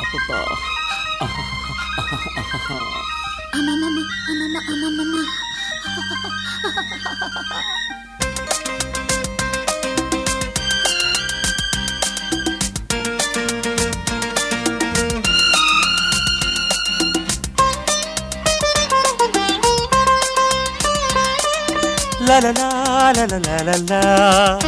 ಅಬ್ಬಬ್ಬಾ. ಅಮ್ಮಮ್ಮಮ್ಮ ಅಮ್ಮಮ್ಮ ಅಮ್ಮಮ್ಮಮ್ಮ La la la la la la la la.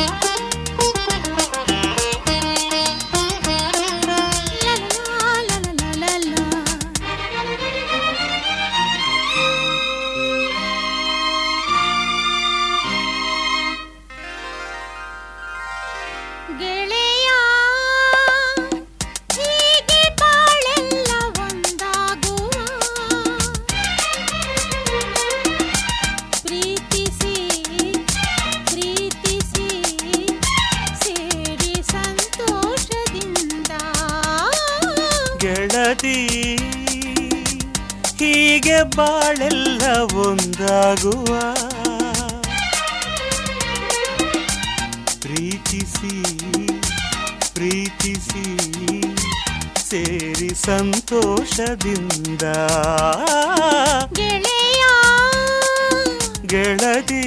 ಗೆಳೆಯ ಹೀಗೆ ಬಾಳೆಲ್ಲ ಒಂದಾಗುವ ಪ್ರೀತಿಸಿ ಪ್ರೀತಿಸಿ ಸೇರಿ ಸಂತೋಷದಿಂದ ಗೆಳತಿ ಹೀಗೆ ಬಾಳೆಲ್ಲ ಒಂದಾಗುವ ಪ್ರೀತಿಸಿ ಪ್ರೀತಿಸಿ ಸೇರಿ ಸಂತೋಷದಿಂದ ಗೆಳೆಯ ಗೆಳತಿ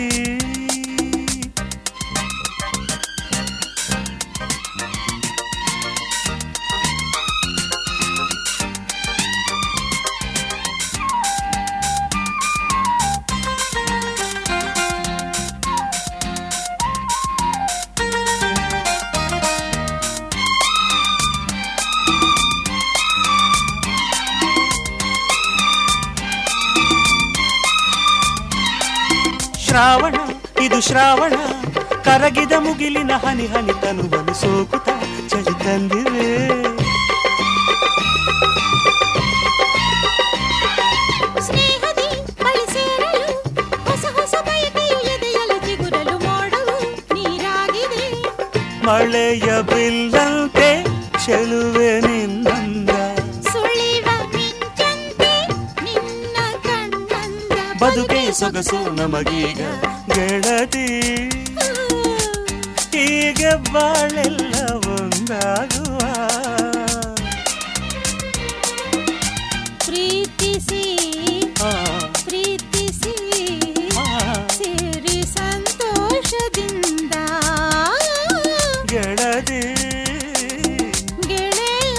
ಶ್ರಾವಣ ಇದು ಶ್ರಾವಣ ಕರಗಿದ ಮುಗಿಲಿನ ಹನಿ ಹನಿ ತನುವನು ಸೋಕುತ್ತ ಚಳಿ ತಂದಿವೆ ಸ್ನೇಹದಿ ಬಳಿ ಸೇರಲು ಹೊಸ ಹೊಸ ಬಯಕೆಯು ಎದೆಯಲು ಚಿಗುರಲು ಮೋಡವು ನೀರಾಗಿದೆ ಮಳೆಯ ಬಿಲ್ಲಂತೆ ಚೆಲುವೆ ನಿನ್ನಂದ ಸುಳಿವ ಮಿಂಚಂತೆ ನಿನ್ನ ಕಣ್ಣಂದ ಬದುಕೆ ಸೊಗಸು ನಮಗೀಗ ಗೆಳತಿ ಹೀಗೆ ಬಾಳೆಲ್ಲ ಒಂದಾಗುವ ಪ್ರೀತಿಸಿ ಆ, ಪ್ರೀತಿಸಿ ಆ, ಸೇರಿ ಸಂತೋಷದಿಂದ ಗೆಳತಿ ಗೆಳೆಯ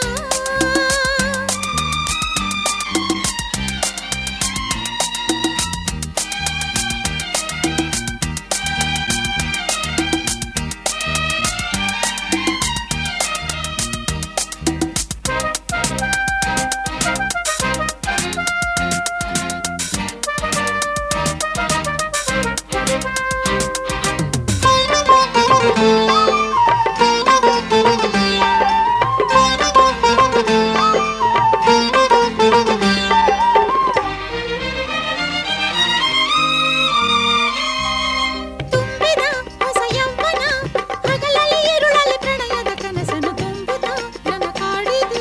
ತುಂಬಿದ ಹೊಸ ಯೌವನ ಹಗಲಲ್ಲಿ ഇരുಳಲ್ಲಿ ಪ್ರಣಯದ ಕನಸನ್ನು ತುಂಬುತ್ತ ನನ್ನ ಕಾಡಿದೆ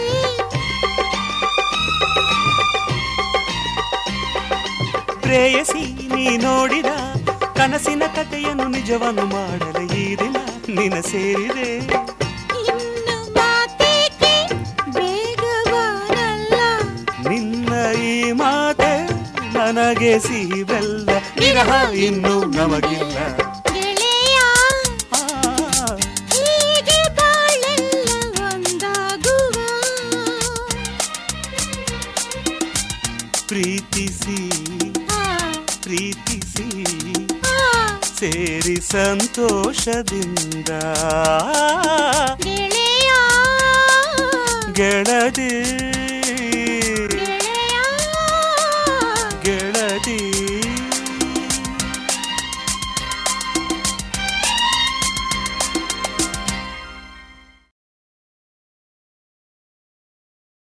ಪ್ರೇಯಸಿ ನೀ ನೋಡಿದ ಕನಸಿನ ಕಥೆಯನ್ನು ನಿಜವನ್ನು ಮಾಡಲು ಈ ದಿನ ನಿನ ಸೇರಿದೆ ಇನ್ನು ಮಾತೇಕೆ ಬೇಗವಾನಲ್ಲ ನಿನ್ನ ಈ ಮಾತೆ ನನಗೆ ಸಿಹಿವೆಲ್ಲ ವಿರಹ ಇನ್ನು ನಮಗಿಲ್ಲ ಗೆಳೆಯ ಆ, ಹೀಗೆ ಬಾಳೆಲ್ಲ ಒಂದಾಗುವ ಪ್ರೀತಿಸಿ ಆ, ಪ್ರೀತಿಸಿ ಆ, ಸೇರಿ ಸಂತೋಷದಿಂದ ಗೆಳೆಯ ಗೆಳತಿ